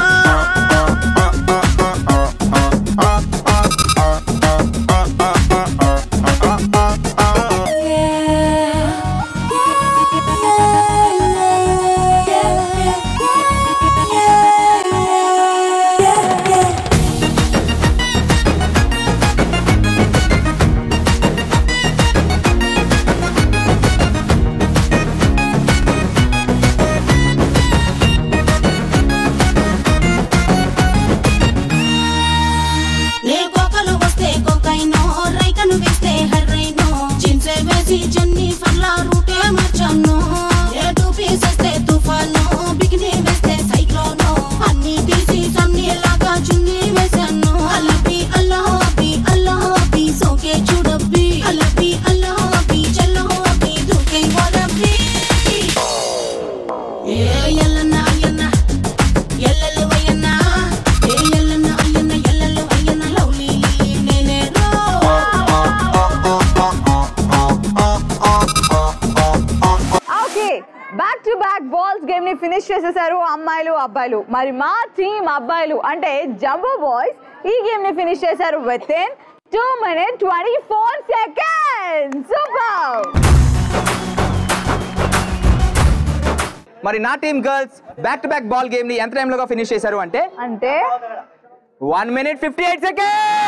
నే కోకలు వస్తే కోకైనో రైకను వేస్తే హర్రైనో జిన్సే వేసి జన్ని ఫర్లా రూటే మార్చాను ఏ టూ పీసేస్తే తుఫాను బికిని వేస్తే సైక్లోను అన్ని తీసి సన్ని లాగా చున్ని వేశాను అల్లబి అల్లాబి అల్లాబి సోకే చూడబ్బి అల్లబి అల్లాబి చల్లాబి దూకై వరబ్బి ఏ ఎల్లన్న అయ్యన్న ఎల్లలు అయ్యన్న ఏ ఎల్లన్న అయ్యన్న ఎల్లలు అయ్యన్న లవ్లీ నేనేరో okay back to back balls game ని ఫినిష్ చేసేసారు అమ్మాయిలు అబ్బాయిలు మరి మా టీం అబ్బాయిలు అంటే జంబో బాయ్స్ ఈ గేమ్ ని ఫినిష్ చేశారు with in two minute twenty four second super మరి నా team girls back to back ball game ని ఎంత టైంలోగా ఫినిష్ చేశారు అంటే అంటే one minute fifty eight second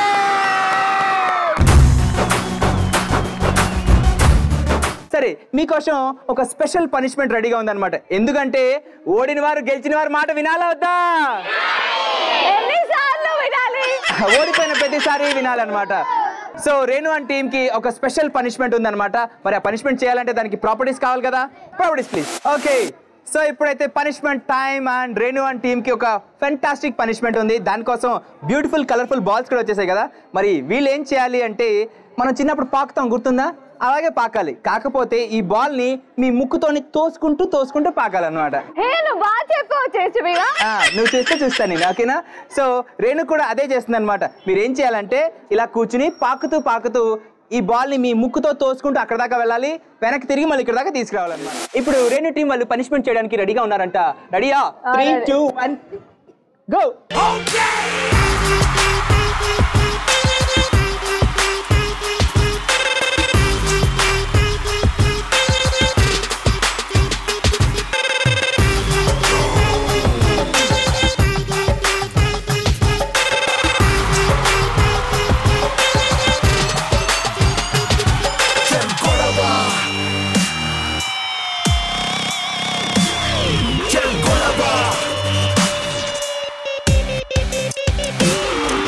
సరే మీకోసం ఒక స్పెషల్ పనిష్మెంట్ రెడీగా ఉందన్నమాట ఎందుకంటే ఓడిన వారు గెలిచిన వారు మాట వినాలా వద్దా ఎన్నిసార్లు వినాలి ఓడిపోయిన ప్రతిసారి వినాలన్నమాట సో రేణు అండ్ టీమ్ కి ఒక స్పెషల్ పనిష్మెంట్ ఉందన్నమాట మరి ఆ పనిష్మెంట్ చేయాలంటే దానికి ప్రాపర్టీస్ కావాలి కదా ప్రాపర్టీస్ ప్లీజ్ ఓకే సో ఇప్పుడైతే punishment time and Renu and team కి ఒక ఫెంటాస్టిక్ పనిష్మెంట్ ఉంది దానికోసం బ్యూటిఫుల్ కలర్ఫుల్ బాల్స్ కూడా వచ్చేసాయి కదా మరి వీళ్ళు ఏం చేయాలి అంటే మనం చిన్నప్పుడు పాకుతాం గుర్తుందా అలాగే పాకాలి కాకపోతే ఈ బాల్ ని మీ ముక్కుతోని తోసుకుంటూ తోసుకుంటూ పాకాలన్నమాట హే నువ్వు బాగా చెప్పావు చేసివిగా ఆ, నువ్వు చేస్తే చూస్తాను నేను ఓకేనా సో రేణు కూడా అదే చేస్తుంది అనమాట మీరు ఏం చేయాలంటే ఇలా కూర్చుని పాకుతూ పాకుతూ ఈ బాల్ ని మీ ముక్కుతో తోసుకుంటూ అక్కడ దాకా వెళ్ళాలి వెనక్కి తిరిగి మళ్ళీ ఇక్కడ దాకా తీసుకురావాలన్నమాట ఇప్పుడు రేణు టీం వాళ్ళు పనిష్మెంట్ చేయడానికి రెడీగా ఉన్నారంట రెడీయా three ready. Two one go Chel Kolaba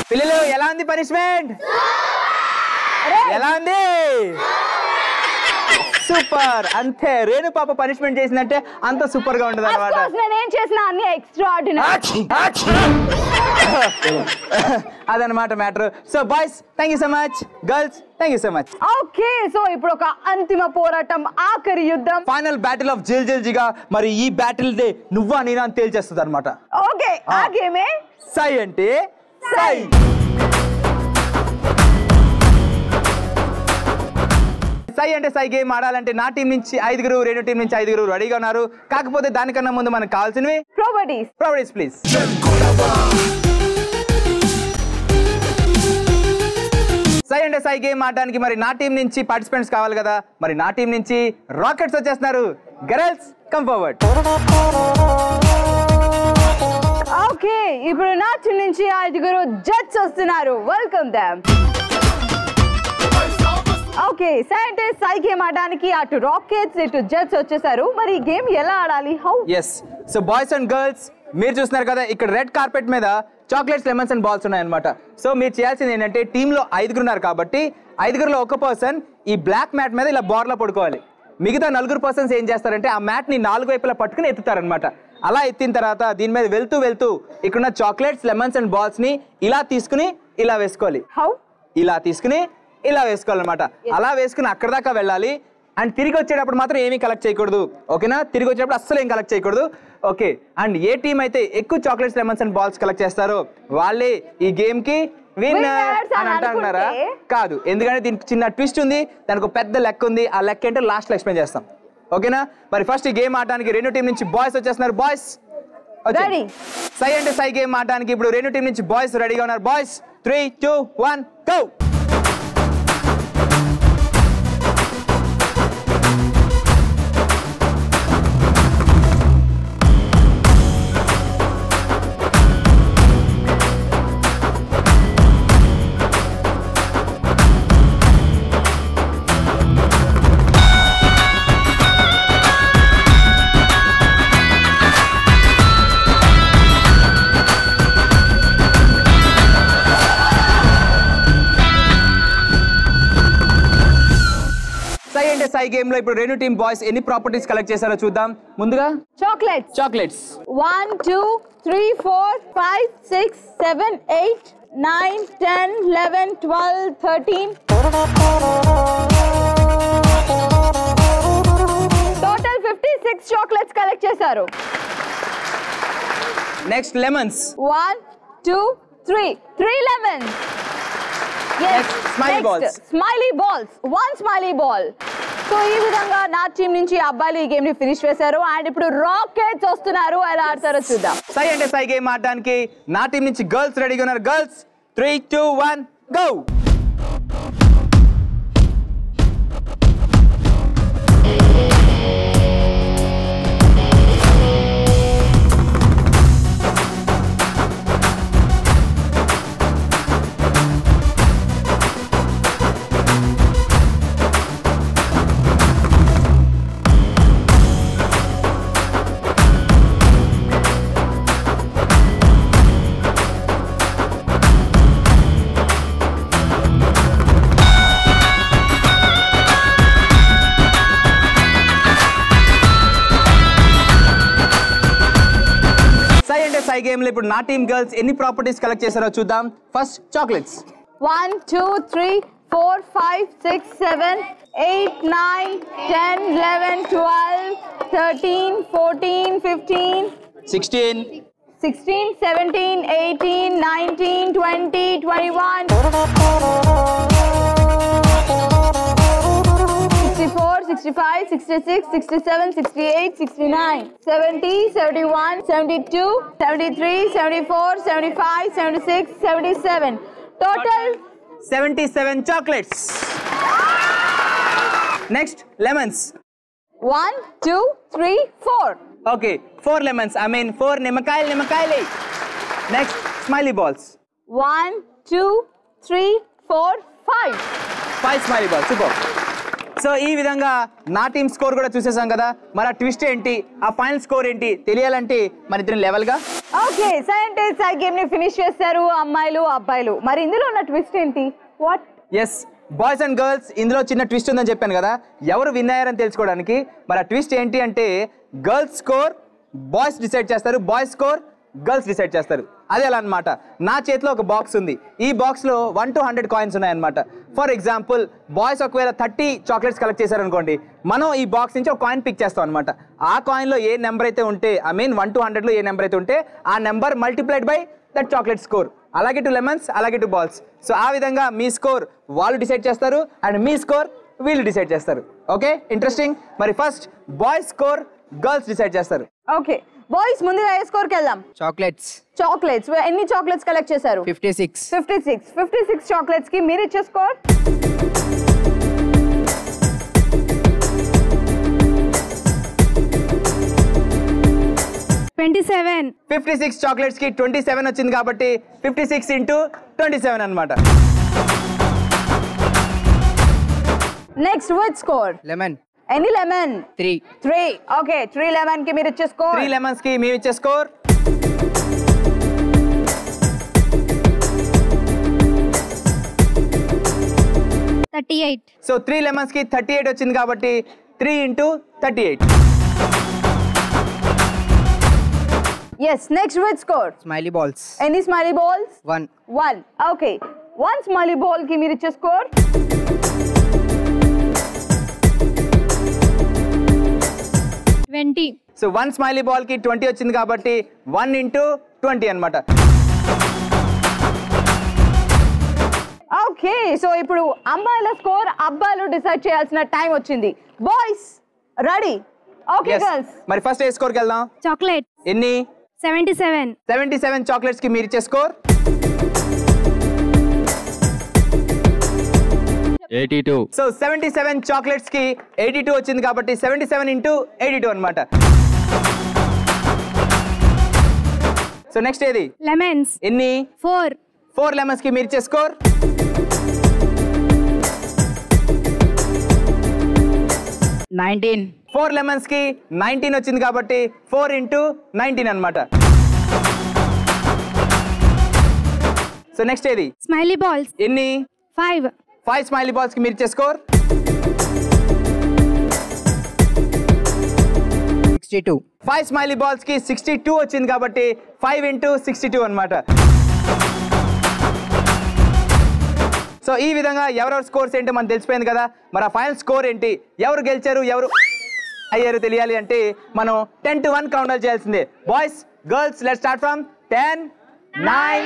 పిల్లలు ఎలా ఉంది పనిష్మెంట్ ఎలా ఉంది సూపర్ అంతే రేణు పాప పనిష్మెంట్ చేసిందంటే అంత సూపర్ గా ఉంటుంది అనమాట నేనేం చేసినా అన్ని ఎక్స్ట్రా ఆర్డినరీ అదనమాట matter so boys thank you so much girls thank you so much okay so ఇప్పుడు ఒక అంతిమ పోరాటం ఆఖరి యుద్ధం ఫైనల్ బ్యాటిల్ ఆఫ్ జిల్ జిల్ జిగా మరి ఈ బ్యాటిల్ దే నువ్వా నేనా అని తేల్చేస్తుంది అనమాట ఓకే ఆ గేమే సై అంటే సై సై అంటే సై గేమ్ ఆడాలంటే నా టీం నుంచి ఐదుగురు రెండు టీం నుంచి ఐదుగురు రెడీగా ఉన్నారు కాకపోతే దానికన్నా ముందు మనకు కావాల్సినవి ప్రాపర్టీస్ ప్రాపర్టీస్ ప్లీజ్ సై అంటే సై గేమ్ ఆడడానికి మరి నా టీం నుంచి పార్టిసిపెంట్స్ కావాలి కదా మరి నా టీం నుంచి రాకెట్స్ వచ్చేస్తున్నారు గర్ల్స్ కమ్ ఫార్వర్డ్ ఓకే ఇప్పుడు నా టీం నుంచి ఐదుగురు జడ్జ్ వస్తున్నారు వెల్కమ్ దమ్ ఓకే సై అంటే సై గేమ్ ఆడడానికి అటు రాకెట్స్ ఇటు జడ్జ్ వచ్చేసారు మరి ఈ గేమ్ ఎలా ఆడాలి how is so boys and girls మీరు చూస్తున్నారు కదా ఇక్కడ రెడ్ కార్పెట్ మీద చాక్లెట్స్ లెమన్స్ అండ్ బాల్స్ ఉన్నాయన్నమాట సో మీరు చేయాల్సింది ఏంటంటే టీంలో ఐదుగురు ఉన్నారు కాబట్టి ఐదుగురులో ఒక పర్సన్ ఈ బ్లాక్ మ్యాట్ మీద ఇలా బోర్లా పడుకోవాలి మిగతా నలుగురు పర్సన్స్ ఏం చేస్తారంటే ఆ మ్యాట్ని నాలుగు వైపులా పట్టుకుని ఎత్తుతారనమాట అలా ఎత్తిన తర్వాత దీని మీద వెళ్తూ వెళ్తూ ఇక్కడున్న చాక్లెట్స్ లెమన్స్ అండ్ బాల్స్ని ఇలా తీసుకుని ఇలా వేసుకోవాలి హౌ ఇలా తీసుకుని ఇలా వేసుకోవాలన్నమాట అలా వేసుకుని అక్కడ దాకా వెళ్ళాలి అండ్ తిరిగి వచ్చేటప్పుడు మాత్రం ఏమీ కలెక్ట్ చేయకూడదు ఓకేనా తిరిగి వచ్చేటప్పుడు అస్సలు ఏం కలెక్ట్ చేయకూడదు ఓకే అండ్ ఏ టీం అయితే ఎక్కువ chocolates lemons and balls collect చేస్తారో వాళ్ళే ఈ గేమ్ కి విన్నర్ Winners అని అని అంటున్నారా అనుకుంటే? కాదు ఎందుకంటే దీనికి చిన్న ట్విస్ట్ ఉంది దానికి ఒక పెద్ద లెక్క ఉంది ఆ లెక్క ఏంటో లాస్ట్ లో ఎక్స్ప్లెయిన్ చేస్తాం ఓకేనా మరి ఫస్ట్ ఈ గేమ్ ఆడడానికి రెండు టీం నుంచి బాయ్స్ వచ్చేస్తున్నారు బాయ్స్ Ready. సై అంటే సై గేమ్ ఆడడానికి ఇప్పుడు రెండు టీం నుంచి బాయ్స్ రెడీగా ఉన్నారు boys three two one go సై అంటే సై గేమ్ లో ఇప్పుడు రెండు టీం బాయ్స్ ఎన్ని ప్రాపర్టీస్ కలెక్ట్ చేశారో చూద్దాం ముందుగా chocolates chocolates one two three four five six seven eight nine ten eleven twelve thirteen total fifty six chocolates collect చేశారు next lemons one two three three lemons Next, smiley balls. Smiley balls one smiley ball so ఈ విధంగా నా team నుంచి అబ్బాయిలు ఈ game ని finish చేశారు and ఇప్పుడు రాకెట్స్ వస్తున్నారు ఎలా ఆడతారో చూద్దాం సై అంటే సై గేమ్ ఆడడానికి నా టీం నుంచి గర్ల్స్ రెడీగా ఉన్నారు girls three two one go సై అంటే సై గేమ్ లో ఇప్పుడు నా టీం గర్ల్స్ ఎన్ని ప్రాపర్టీస్ కలెక్ట్ చేశారో చూద్దాం first chocolates one two three four five six seven eight nine ten eleven twelve thirteen fourteen fifteen sixteen sixteen seventeen eighteen nineteen twenty twenty one sixty four sixty five sixty six sixty seven sixty eight sixty nine seventy seventy one seventy two seventy three seventy four seventy five seventy six seventy seven total seventy seven chocolates next lemons one two three four okay four lemons I mean four నిమ్మకాయలు నిమ్మకాయలు next smiley balls one two three four five five smiley balls super so ఈ విధంగా నా team score కూడా చూసేసాం కదా మరి ఆ twist ఏంటి ఆ ఫైనల్ స్కోర్ ఏంటి తెలియాలంటే మన ఇద్దరు లెవెల్గా ఓకే సైంటిస్ట్ ఆ గేమ్ ని ఫినిష్ చేస్తారు అమ్మాయిలు అబ్బాయిలు మరి ఇందులో ఉన్న ట్విస్ట్ ఏంటి what is boys and girls ఇందులో చిన్న ట్విస్ట్ ఉందని చెప్పాను కదా ఎవరు విన్ అయ్యారని తెలుసుకోవడానికి మరి ఆ ట్విస్ట్ ఏంటి అంటే గర్ల్స్ స్కోర్ బాయ్స్ డిసైడ్ చేస్తారు బాయ్స్ స్కోర్ గర్ల్స్ డిసైడ్ చేస్తారు అదే అలా అనమాట నా చేతిలో ఒక బాక్స్ ఉంది ఈ బాక్స్లో వన్ టు హండ్రెడ్ కాయిన్స్ ఉన్నాయన్నమాట ఫర్ ఎగ్జాంపుల్ బాయ్స్ ఒకవేళ థర్టీ చాక్లెట్స్ కలెక్ట్ చేశారనుకోండి మనం ఈ బాక్స్ నుంచి ఒక కాయిన్ పిక్ చేస్తాం అనమాట ఆ కాయిన్లో ఏ నెంబర్ అయితే ఉంటే ఐ మీన్ వన్ టు హండ్రెడ్లో ఏ నెంబర్ అయితే ఉంటే ఆ number multiplied by that chocolate score అలాగే టు లెమన్స్ అలాగే టు బాల్స్ సో ఆ విధంగా మీ స్కోర్ వాళ్ళు డిసైడ్ చేస్తారు అండ్ మీ స్కోర్ వీళ్ళు డిసైడ్ చేస్తారు ఓకే ఇంట్రెస్టింగ్ మరి first boys score girls decide చేస్తారు ఓకే బాయ్స్ ముందుగా ఏ స్కోర్కి వెళ్దాం చాక్లెట్స్ చాక్లెట్స్ ఎన్ని చాక్లెట్స్ కలెక్ట్ చేశారు fifty six fifty six fifty six chocolates కి మీరు ఇచ్చే score twenty seven fifty six chocolates కి ట్వంటీ సెవెన్ వచ్చింది కాబట్టి fifty six into twenty seven అనమాట నెక్స్ట్ విత్ స్కోర్ లెమన్ ఎన్ని lemon three three okay three lemon కి మీరు ఇచ్చే స్కోర్ త్రీ లెమన్స్ కి మేము ఇచ్చే score thirty eight so three lemons కి థర్టీ ఎయిట్ వచ్చింది కాబట్టి three into thirty eight yes next with score smiley balls ఎన్ని smiley balls one one okay one smiley ball కి మీరు ఇచ్చే score twenty so one smiley ball కి twenty వచ్చింది కాబట్టి వన్ ఇంటూ ట్వంటీ అనమాట ఓకే సో ఇప్పుడు అమ్మాయిల స్కోర్ అబ్బాయిలు డిసైడ్ చేయాల్సిన టైం వచ్చింది బాయ్స్ రెడీ ఓకే గర్ల్స్ మరి ఫస్ట్ ఏ స్కోర్కి వెళ్దాం చాక్లెట్ ఎన్ని seventy seven seventy seven chocolates కి మీరు ఇచ్చే score eighty two so seventy seven chocolates కి ఎయిటీ టూ వచ్చింది కాబట్టి seventy seven into eighty two అనమాట సో నెక్స్ట్ ఏది లెమన్స్ ఎన్ని ఫోర్ ఫోర్ లెమన్స్ కి మీరు ఇచ్చే స్కోర్ నైన్టీన్ ఫోర్ లెమన్స్ కి నైన్టీన్ వచ్చింది కాబట్టి ఫోర్ ఇంటూ నైన్టీన్ అనమాట సో నెక్స్ట్ ఏది స్మైలీ బాల్స్ ఎన్ని ఫైవ్ ఫైవ్ స్మైలీ బాల్స్ కి మీరు ఇచ్చే score sixty two five smiley balls కి సిక్స్టీ టూ వచ్చింది కాబట్టి ఫైవ్ ఇంటూ సిక్స్టీ టూ అనమాట సో ఈ విధంగా ఎవరెవరు స్కోర్స్ ఏంటో మనకు తెలిసిపోయింది కదా మరి ఆ ఫైనల్ స్కోర్ ఏంటి ఎవరు గెలిచారు ఎవరు అయ్యారు తెలియాలి అంటే మనం టెన్ టు వన్ కౌంటర్ చేయాల్సిందే boys girls let start from ten nine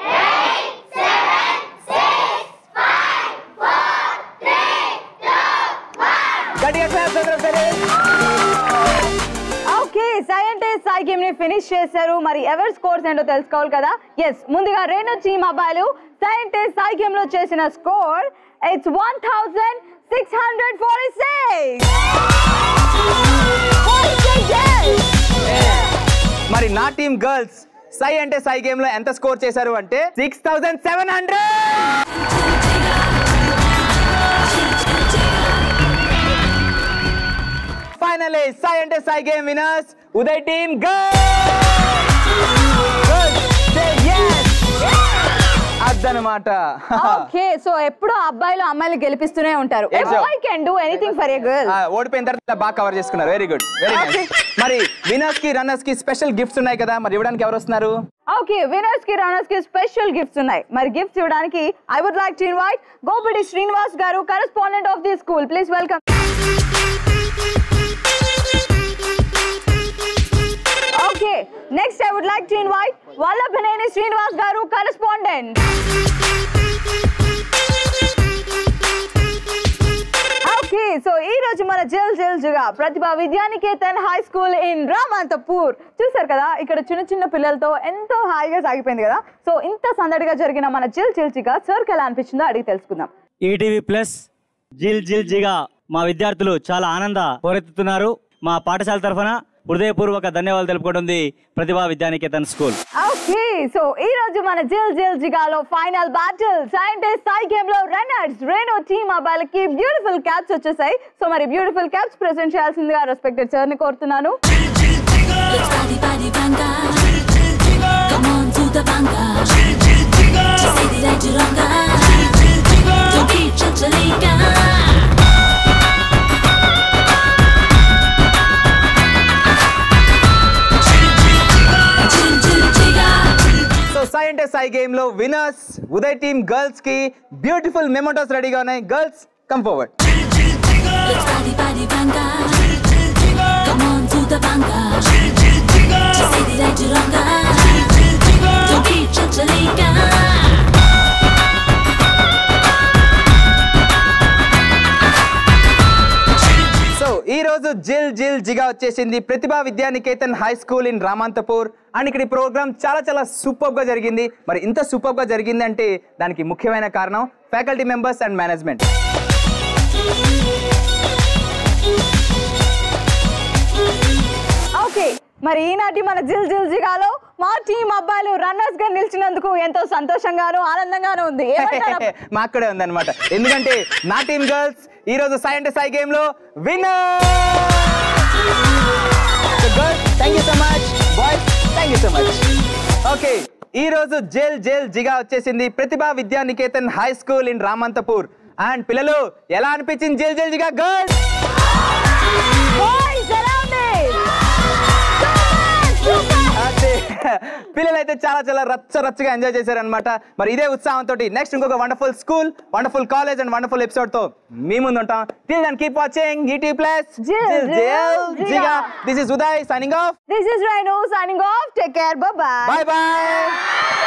గట్టిగా claps అందరూ ఒకసారి. ఓకే సైంటిస్ట్ సాయి గేమ్ ని ఫినిష్ చేశారు మరి ఎవరి స్కోర్స్ ఏంటో తెలుసుకోవాలి కదా ఎస్ ముందుగా రెండు టీమ్ అబ్బాయిలు సైంటిస్ట్ సాయి గేమ్ లో చేసిన score it's one thousand six hundred forty మరి నా టీం గర్ల్స్ సై అంటే సై గేమ్ లో ఎంత స్కోర్ చేశారు అంటే six thousand seven hundred finally సై అంటే సై గేమ్ వినర్స్ ఉదయ్ టీమ్ అదనమాట ఓకే సో ఎప్పుడు అబ్బాయిలు అమ్మాయిలు గెలిపిస్తూనే ఉంటారు Yes, sir. Boy can do anything for a girl ఆ, ఓడిపోయిన తర్వాత బాగా కవర్ చేసుకున్నారు వెరీ గుడ్ వెరీ నైస్ మరి వినర్స్ కి రన్నర్స్ కి స్పెషల్ గిఫ్ట్స్ ఉన్నాయి కదా మరి ఇవ్వడానికి ఎవరు వస్తున్నారు ఓకే వినర్స్ కి రన్నర్స్ కి స్పెషల్ గిఫ్ట్స్ ఉన్నాయి మరి గిఫ్ట్స్ ఇవ్వడానికి I would like to invite Gopidi Srinivas గారు correspondent of the school please welcome okay next I would like to invite Vallabhaneni Srinivas గారు కరెస్పాండెంట్ ఓకే సో ఈ రోజు మన జల్ జల్జుగా Pratibha Vidyaniketan high school in Ramanthapur చూసారు కదా ఇక్కడ చిన్న చిన్న పిల్లలతో ఎంతో హాయిగా సాగిపోయింది కదా సో ఇంత సందడిగా జరిగిన మన జిల్ జిల్జిగా సార్కి ఎలా అనిపించిందో అడిగి తెలుసుకుందాం ఈటీవీ ప్లస్ జిల్ జిల్ జిగా మా విద్యార్థులు చాలా ఆనంద పోరెత్తుతున్నారు మా పాఠశాల తరఫున హృదయపూర్వక ధన్యవాదాలు తెలుపుకుంటుంది Pratibha Vidyaniketan school okay so ఈ రోజు మన జిల్ జిల్ జిగాలో ఫైనల్ బ్యాటిల్ సైంటిస్ట్ సాయి గేమ్ లో రన్నర్స్ రేణు టీమ్ అబ్బాయిలకి బ్యూటిఫుల్ క్యాప్స్ వచ్చేసాయి సో మరి బ్యూటిఫుల్ క్యాప్స్ ప్రెజెంట్ చేయాల్సిందిగా రెస్పెక్టెడ్ సార్ ని కోరుతున్నాను Let's party, party, banga. Come on to the banga. Just say the right to wrong. Don't be chachalika. So సై అంటే సై గేమ్ లో వినర్స్ ఉదయ్ టీమ్ గర్ల్స్ కి బ్యూటిఫుల్ మెమోటోస్ రెడీగా ఉన్నాయి girls come forward Let's party, party, banga. Come on to the banga. Just say the right to wrong. Don't be chachalika. So ఈ రోజు జిల్ జిల్ జిగా వచ్చేసింది Pratibha Vidyaniketan high school in Ramanthapur and ఇక్కడ ఈ programme చాలా చాలా సూపర్ గా జరిగింది మరి ఇంత సూపర్ గా జరిగింది అంటే దానికి ముఖ్యమైన కారణం faculty members and management okay మరి ఈనాటి మన జిల్ జిల్ జిగాలో మా టీం అబ్బాయిలు రన్నర్స్ గా నిలిచినందుకు ఎంతో సంతోషంగాను ఆనందంగాను ఉంది ఏమంటారు మా అక్కడే ఉందన్నమాట ఎందుకంటే నా టీమ్ గర్ల్స్ ఈ రోజు సై అంటే సై గేమ్ లో winner girls thank you so much boys thank you so much okay ఈ రోజు జైల్ జైల్ జిగా వచ్చేసింది Pratibha Vidya Niketan high school in Ramanthapur and పిల్లలు ఎలా అనిపించింది జైల్ జైల్ జిగా గర్ల్స్ అదే పిల్లలైతే చాలా చాలా రచ్చ రచ్చగా ఎంజాయ్ చేశారనమాట మరి ఇదే ఉత్సాహంతో నెక్స్ట్ ఇంకొక wonderful school wonderful college and wonderful episode తో మీ ముందు ఉంటాం till then keep watching ET plus Jiga this is Uday signing off this is Rainu signing off take care bye bye by